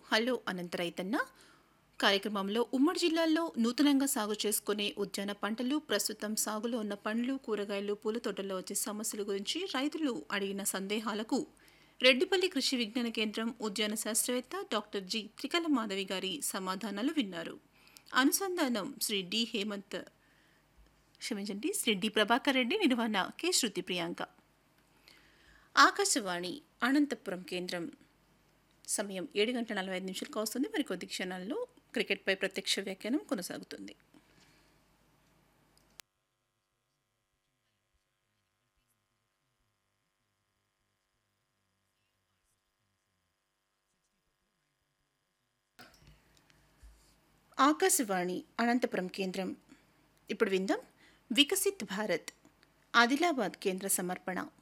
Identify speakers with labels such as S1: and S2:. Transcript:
S1: hello అనంత రైతన్న కార్యక్రమంలో ఉమ్మడి జిల్లాల్లో నూతనంగా సాగు చేసుకునే ఉద్యాన పంటలు ప్రస్తుతం సాగులో ఉన్న పండ్లు కూరగాయలు పూల తోటల్లో వచ్చే సమస్యల గురించి రైతులు అడిగిన సందేహాలకు రెడ్డిపల్లి కృషి విజ్ఞాన కేంద్రం ఉద్యాన శాస్త్రవేత్త డాక్టర్ జి త్రికల మాధవి గారి సమాధానాలు విన్నారు అనుసంధానం శ్రీ డి హేమంత్ క్షమించండి శ్రీ డి ప్రభాకర్ రెడ్డి నిర్వహణ కె శృతి ప్రియాంక ఆకాశవాణి అనంతపురం కేంద్రం సమయం ఏడు గంటల నలభై ఐదు నిమిషాలకు వస్తుంది మరి కొద్ది క్షణాల్లో క్రికెట్పై ప్రత్యక్ష వ్యాఖ్యానం కొనసాగుతుంది ఆకాశవాణి అనంతపురం కేంద్రం ఇప్పుడు విందాం వికసిత్ భారత్ ఆదిలాబాద్ కేంద్ర సమర్పణ